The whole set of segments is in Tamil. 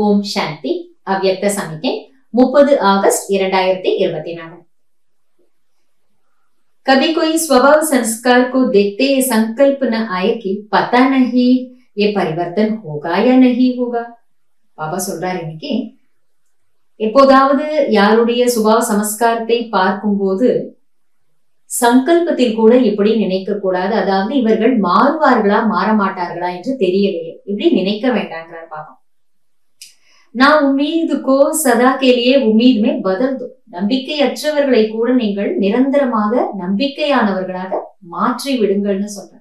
ஓம் சாந்தி அவ்யக்த சமிக்கை मुपद अगस्त இரண்டாயிரத்தி இருபத்தி நாலு कभी कोई स्वभाव संस्कार को देखते ये संकल्प न आए कि पता नहीं ये परिवर्तन होगा या नहीं होगा பாபா சொல்றாரு இன்னைக்கு எப்போதாவது யாருடைய சுபாவ சமஸ்காரத்தை பார்க்கும்போது சங்கல்பத்தில் கூட இப்படி நினைக்க கூடாது அதாவது இவர்கள் மாறுவார்களா மாற மாட்டார்களா என்று தெரியலையே இப்படி நினைக்க வேண்டாங்கிறார் பாபா நான் உம்மீதுக்கோ சதா கேலியே உம்மீதுமே பதல் தோ நம்பிக்கையற்றவர்களை கூட நீங்கள் நிரந்தரமாக நம்பிக்கையானவர்களாக மாற்றி விடுங்கள்னு சொல்றேன்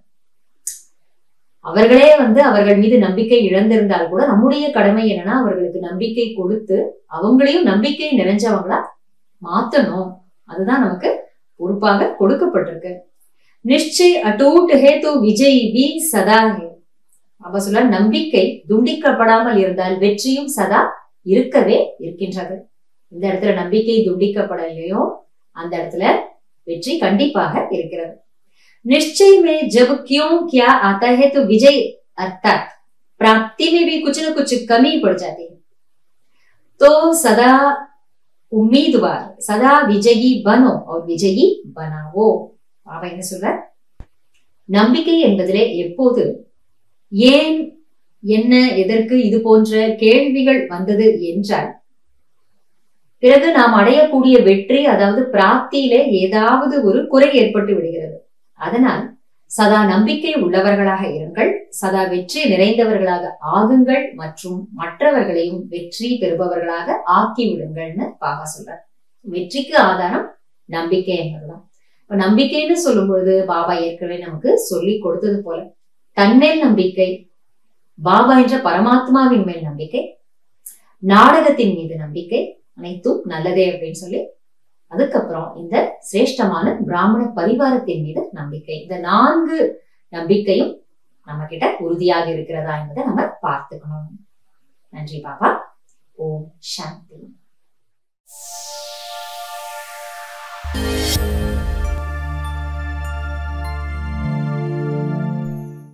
அவர்களே வந்து அவர்கள் மீது நம்பிக்கை இழந்திருந்தால் கூட நம்முடைய கடமை என்னன்னா அவர்களுக்கு நம்பிக்கை கொடுத்து அவங்களையும் நம்பிக்கை நிறைஞ்சவங்களா மாத்தணும் அதுதான் நமக்கு பொறுப்பாக கொடுக்கப்பட்டிருக்கு நிச்சய் அட்டூட் ஹே தோ விஜய் பி சதா ஹே அப்ப சொல்ல நம்பிக்கை துண்டிக்கப்படாமல் இருந்தால் வெற்றியும் சதா இருக்கவே இருக்கின்றது இந்த இடத்துல நம்பிக்கை துண்டிக்கப்படலையோ அந்த இடத்துல வெற்றி கண்டிப்பாக இருக்கிறது निश्चय में जब क्यों क्या आता है तो विजय अर्थात प्राप्ति में भी कुछ न कुछ कमी पड़ जाती है तो सदा उम्मीदवार सदा विजयी बनो और विजयी बनाओ பாபா என்ன சொல்ற நம்பிக்கை என்பதிலே எப்போது ஏன் என்ன எதற்கு இது போன்ற கேள்விகள் வந்தது என்றால் பிறகு நாம் அடையக்கூடிய வெற்றி அதாவது பிராப்தியிலே ஏதாவது ஒரு குறை ஏற்பட்டு விடுகிறது அதனால் சதா நம்பிக்கை உள்ளவர்களாக இருங்கள் சதா வெற்றி நிறைந்தவர்களாக ஆகுங்கள் மற்றும் மற்றவர்களையும் வெற்றி பெறுபவர்களாக ஆக்கி விடுங்கள்னு பாபா சொல்றார் வெற்றிக்கு ஆதாரம் நம்பிக்கை என்பதுதான் இப்ப நம்பிக்கைன்னு சொல்லும் பொழுது பாபா ஏற்கனவே நமக்கு சொல்லி கொடுத்தது போல தன்மேல் நம்பிக்கை பாபா என்ற பரமாத்மாவின் மேல் நம்பிக்கை நாடகத்தின் மீது நம்பிக்கை அனைத்தும் நல்லதே அப்படின்னு சொல்லி அதுக்கப்புறம் இந்த சிரேஷ்டமான பிராமண பரிவாரத்தின் மீது நம்பிக்கை இந்த நான்கு நம்பிக்கையும் நம்ம கிட்ட உறுதியாக இருக்கிறதா என்பதை நம்ம பார்த்துக்கணும் நன்றி பாபா ஓம் சாந்தி